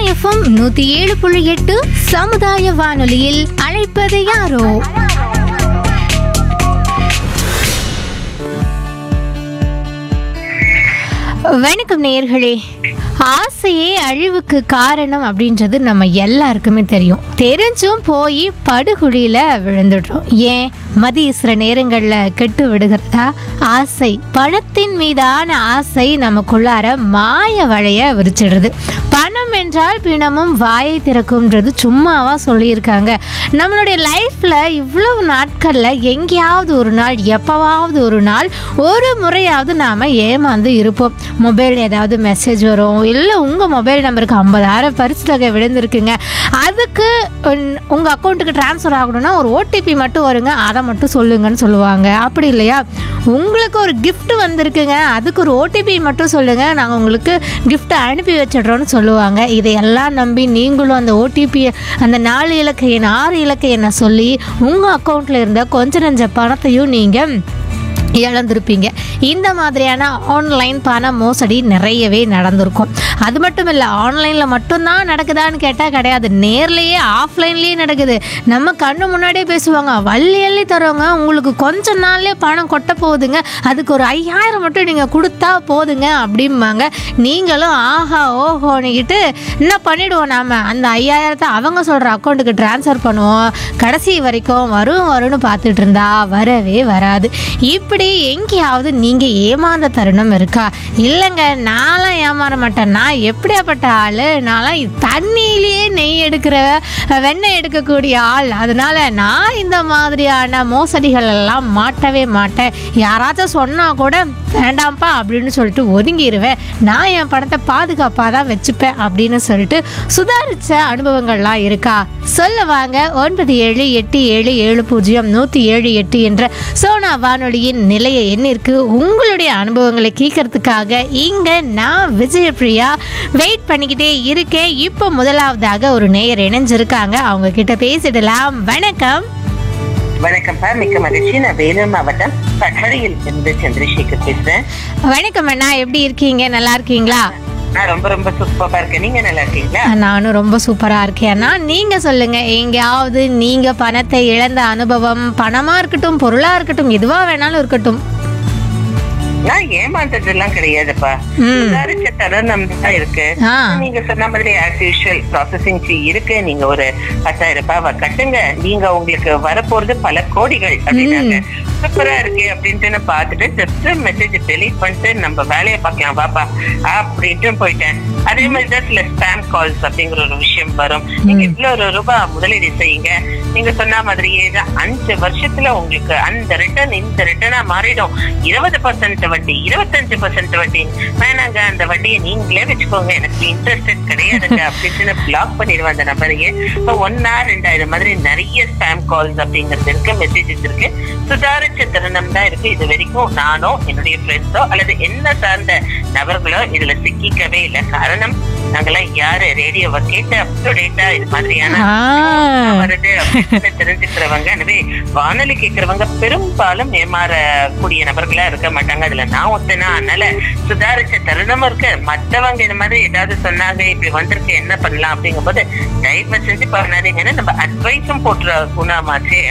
FM நூத்தி ஏழு புள்ளி எட்டு சமுதாய வானொலியில் அழைப்பது யாரோ வணக்கம் நேயர்களே ஆசையே அழிவுக்கு காரணம் அப்படின்றது நம்ம எல்லாருக்குமே தெரியும் தெரிஞ்சும் போய் படுகுழியில விழுந்துடுறோம் ஏன் மதிய சில நேரங்களில் கெட்டு விடுகிறதா ஆசை பணத்தின் மீதான ஆசை நமக்குள்ளார மாய வளைய விரிச்சிடுறது பணம் என்றால் பிணமும் வாயை திறக்கும்ன்றது சும்மாவா சொல்லியிருக்காங்க நம்மளுடைய லைஃப்ல இவ்வளவு நாட்கள்ல எங்கேயாவது ஒரு நாள் எப்பவாவது ஒரு நாள் ஒரு முறையாவது நாம ஏமாந்து இருப்போம் மொபைல் ஏதாவது மெசேஜ் வரும் இல்லை உங்க மொபைல் நம்பருக்கு ஐம்பதாயிரம் பரிசு தொகை விழுந்திருக்குங்க அதுக்கு உன்- உங்க அக்கௌண்ட்டுக்கு ட்ரான்ஸ்ஃபர் ஆகணும்னா ஒரு ஓடிபி மட்டும் வருங்க அதை மட்டும் சொல்லுங்கன்னு சொல்லுவாங்க அப்படி இல்லையா உங்களுக்கு ஒரு gift வந்திருக்குங்க அதுக்கு ஒரு ஓடிபி மட்டும் சொல்லுங்க நாங்கள் உங்களுக்கு gift அனுப்பி வச்சிடுறோம்னு சொல்லுவாங்க இதையெல்லாம் நம்பி நீங்களும் அந்த ஓடிபி அந்த நாலு இலக்க எண் ஆறு இலக்க எண்ணை சொல்லி உங்கள் அக்கௌண்ட்டில் இருந்த கொஞ்ச நஞ்ச பணத்தையும் நீங்கள் இழந்திருப்பீங்க இந்த மாதிரியான ஆன்லைன் பண மோசடி நிறையவே நடந்திருக்கும் அது மட்டும் இல்லை ஆன்லைனில் மட்டும்தான் நடக்குதான்னு கேட்டால் கிடையாது நேர்லேயே ஆஃப்லைன்லேயே நடக்குது நம்ம கண்ணு முன்னாடியே பேசுவாங்க வள்ளி அள்ளி தருவாங்க உங்களுக்கு கொஞ்ச நாள்லயே பணம் கொட்ட போகுதுங்க அதுக்கு ஒரு ஐயாயிரம் மட்டும் நீங்கள் கொடுத்தா போதுங்க அப்படிம்பாங்க நீங்களும் ஆஹா ஓஹோன்னுக்கிட்டு என்ன பண்ணிடுவோம் நாம் அந்த ஐயாயிரத்தை அவங்க சொல்கிற அக்கௌண்ட்டுக்கு ட்ரான்ஸ்ஃபர் பண்ணுவோம் கடைசி வரைக்கும் வரும் வரும்னு பார்த்துட்டு இருந்தா வரவே வராது இப்படி எங்கேயாவது நீங்கள் ஏமாந்த தருணம் இருக்கா இல்லைங்க நான்லாம் ஏமாற மாட்டேன் நான் எப்படியாப்பட்ட ஆள் நான்லாம் தண்ணியிலேயே நெய் எடுக்கிற வெண்ணெய் எடுக்கக்கூடிய ஆள் அதனால நான் இந்த மாதிரியான மோசடிகள் எல்லாம் மாட்டவே மாட்டேன் யாராச்சும் சொன்னால் கூட வேண்டாம்ப்பா அப்படின்னு சொல்லிட்டு ஒதுங்கிடுவேன் நான் என் பணத்தை பாதுகாப்பாக தான் வச்சுப்பேன் அப்படின்னு சொல்லிட்டு சுதாரித்த அனுபவங்கள்லாம் இருக்கா சொல்ல வாங்க ஒன்பது ஏழு எட்டு ஏழு ஏழு பூஜ்ஜியம் நூற்றி ஏழு எட்டு என்ற சோனா வானொலியின் நிலைய எண்ணிற்கு உங்களுடைய அனுபவங்களை கேட்கறதுக்காக இங்கே நான் விஜயபிரியா வெயிட் பண்ணிக்கிட்டே இருக்கேன் இப்போ முதலாவதாக ஒரு நேயர் இணைஞ்சிருக்காங்க அவங்க கிட்ட பேசிடலாம் வணக்கம் வணக்கம் பா மிக்க மகிழ்ச்சி நான் வேலூர் மாவட்டம் பட்டறையில் இருந்து சந்திரசேகர் பேசுறேன் வணக்கம் அண்ணா எப்படி இருக்கீங்க நல்லா இருக்கீங்களா நான் ரொம்ப ரொம்ப சூப்பரா இருக்கேன் நீங்க நல்லா இருக்கீங்களா நானும் ரொம்ப சூப்பரா இருக்கேன் அண்ணா நீங்க சொல்லுங்க எங்கேயாவது நீங்க பணத்தை இழந்த அனுபவம் பணமா இருக்கட்டும் பொருளா இருக்கட்டும் எதுவா வேணாலும் இருக்கட்டும் நான் ஏமாந்ததெல்லாம் கிடையாதுப்பா ம். சுதாரிச்ச தருணம் தான் இருக்கு ஆ. நீங்க சொன்ன மாதிரி ஆஸ் யூஷுவல் ப்ராசஸிங் ஃபீ இருக்கு நீங்க ஒரு பத்தாயிரம் ரூபாய் கட்டுங்க நீங்க உங்களுக்கு வரப்போறது பல கோடிகள் அப்படின்னாங்க சூப்பரா இருக்கு அப்படின்ட்டு நான் பார்த்துட்டு ஜஸ்ட் மெசேஜ் டெலீட் பண்ணிட்டு நம்ம வேலையை பார்க்கலாம் வாப்பா அப்படின்ட்டு போயிட்டேன் அதே மாதிரி தான் சில ஸ்பேம் கால்ஸ் அப்படிங்கிற ஒரு விஷயம் வரும் நீங்க இவ்வளவு ஒரு ரூபாய் முதலீடு செய்யுங்க நீங்க சொன்ன மாதிரியே தான் அஞ்சு வருஷத்துல உங்களுக்கு அந்த ரிட்டர்ன் இந்த ரிட்டர்னா மாறிடும் இருபது பர்சன்ட் வட்டி இருபத்தஞ்சு பர்சன்ட் வட்டி வேணாங்க அந்த வட்டியை நீங்களே வச்சுக்கோங்க எனக்கு இன்ட்ரெஸ்டட் கிடையாதுங்க அப்படின்னு பிளாக் பண்ணிடுவேன் அந்த நம்பரையே இப்போ ஒன்னா ரெண்டாயிரம் மாதிரி நிறைய ஸ்பேம் கால்ஸ் அப்படிங்கிறது இருக்கு மெசேஜஸ் இருக்கு சுதாரிச்ச தருணம் தான் இருக்கு இது வரைக்கும் நானோ என்னுடைய ஃப்ரெண்ட்ஸோ அல்லது என்ன சார்ந்த நபர்களோ இதுல சிக்கிக்கவே இல்லை காரணம் நாங்கெல்லாம் யாரு ரேடியோவை கேட்டு அப் டு டேட்டா இது மாதிரியான ஆ. வருது அப்படின்னு தெரிஞ்சுக்கிறவங்க எனவே வானொலி கேட்கறவங்க பெரும்பாலும் ஏமாறக்கூடிய நபர்களா இருக்க மாட்டாங்க அதுல நான் ஒத்தனா அதனால சுதாரிச்ச தருணமும் இருக்கு மத்தவங்க இந்த மாதிரி ஏதாவது சொன்னாங்க இப்படி வந்திருக்கு என்ன பண்ணலாம் அப்படிங்கும்போது தயவு செஞ்சு பண்ணாதீங்கன்னு நம்ம அட்வைஸும் போட்டுற குணமாச்சு